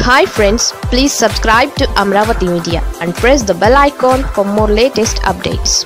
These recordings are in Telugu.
hi friends please subscribe to Amaravati media and press the bell icon for more latest updates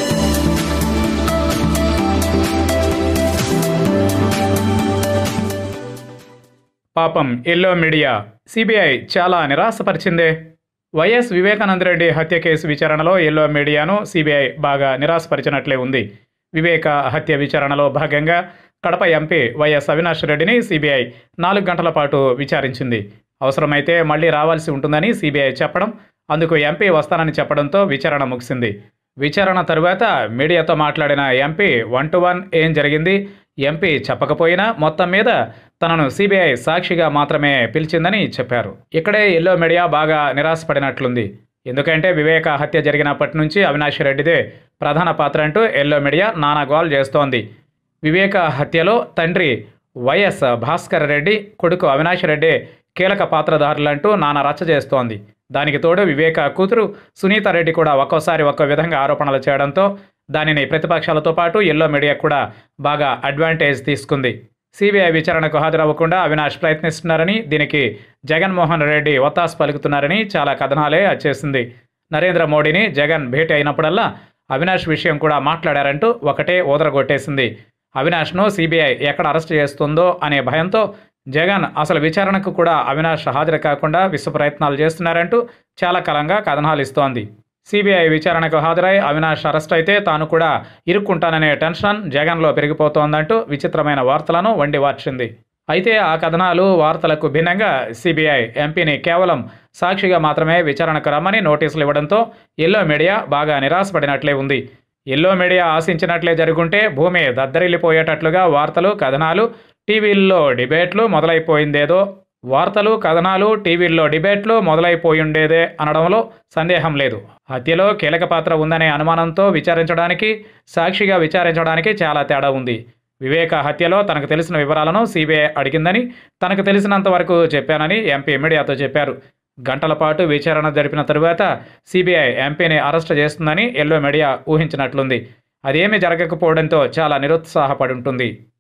పాపం ఎల్లో మీడియా సిబిఐ చాలా నిరాశపరిచిందే వైఎస్ వివేకానందరెడ్డి హత్య కేసు విచారణలో ఎల్లో మీడియాను సిబిఐ బాగా నిరాశపరిచినట్లే ఉంది వివేక హత్య విచారణలో భాగంగా కడప ఎంపీ వైఎస్ అవినాష్ రెడ్డిని సిబిఐ నాలుగు గంటల పాటు విచారించింది అవసరమైతే మళ్ళీ రావాల్సి ఉంటుందని సిబిఐ చెప్పడం అందుకు ఎంపీ వస్తానని చెప్పడంతో విచారణ ముగిసింది విచారణ తరువాత మీడియాతో మాట్లాడిన ఎంపీ వన్ టు వన్ ఏం జరిగింది ఎంపీ చెప్పకపోయినా మొత్తం మీద తనను సిబిఐ సాక్షిగా మాత్రమే పిలిచిందని చెప్పారు ఇక్కడే ఎల్లో మీడియా బాగా నిరాశపడినట్లుంది ఎందుకంటే వివేక హత్య జరిగినప్పటి నుంచి అవినాష్ రెడ్డిదే ప్రధాన పాత్ర అంటూ ఎల్లో మీడియా నానా గోల్ చేస్తోంది వివేక హత్యలో తండ్రి వైఎస్ భాస్కర్ రెడ్డి కొడుకు అవినాష్ రెడ్డి కీలక పాత్రధారులంటూ నానా రచ్చ చేస్తోంది దానికి తోడు వివేక కూతురు సునీత రెడ్డి కూడా ఒక్కోసారి ఒక్కో విధంగా ఆరోపణలు చేయడంతో దానిని ప్రతిపక్షాలతో పాటు ఎల్లో మీడియా కూడా బాగా అడ్వాంటేజ్ తీసుకుంది సిబిఐ విచారణకు హాజరవ్వకుండా అవినాష్ ప్రయత్నిస్తున్నారని దీనికి జగన్మోహన్ రెడ్డి ఒత్తాసు పలుకుతున్నారని చాలా కథనాలే వచ్చేసింది నరేంద్ర మోడీని జగన్ భేటీ అయినప్పుడల్లా అవినాష్ విషయం కూడా మాట్లాడారంటూ ఒకటే ఊదరగొట్టేసింది అవినాష్ను సిబిఐ ఎక్కడ అరెస్ట్ చేస్తుందో అనే భయంతో జగన్ అసలు విచారణకు కూడా అవినాష్ హాజరు కాకుండా విశ్వ ప్రయత్నాలు చేస్తున్నారంటూ చాలా కాలంగా కథనాలు ఇస్తోంది సిబిఐ విచారణకు హాజరై అవినాష్ అరెస్ట్ అయితే తాను కూడా ఇరుక్కుంటాననే టెన్షన్ జగన్లో పెరిగిపోతోందంటూ విచిత్రమైన వార్తలను వండి వార్చింది అయితే ఆ కథనాలు వార్తలకు భిన్నంగా సిబిఐ ఎంపీని కేవలం సాక్షిగా మాత్రమే విచారణకు రమ్మని నోటీసులు ఇవ్వడంతో ఎల్లో మీడియా బాగా నిరాశపడినట్లే ఉంది ఎల్లో మీడియా ఆశించినట్లే జరుగుంటే భూమి దద్దరిల్లిపోయేటట్లుగా వార్తలు కథనాలు టీవీల్లో డిబేట్లు మొదలైపోయిందేదో వార్తలు కథనాలు టీవీల్లో డిబేట్లు మొదలైపోయిండేదే అనడంలో సందేహం లేదు హత్యలో కీలక పాత్ర ఉందనే అనుమానంతో విచారించడానికి సాక్షిగా విచారించడానికి చాలా తేడా ఉంది వివేక హత్యలో తనకు తెలిసిన వివరాలను సిబిఐ అడిగిందని తనకు తెలిసినంత వరకు చెప్పానని ఎంపీ మీడియాతో చెప్పారు గంటల పాటు విచారణ జరిపిన తరువాత సిబిఐ ఎంపీని అరెస్ట్ చేస్తుందని ఎల్లో మీడియా ఊహించినట్లుంది అదేమీ జరగకపోవడంతో చాలా నిరుత్సాహపడి ఉంటుంది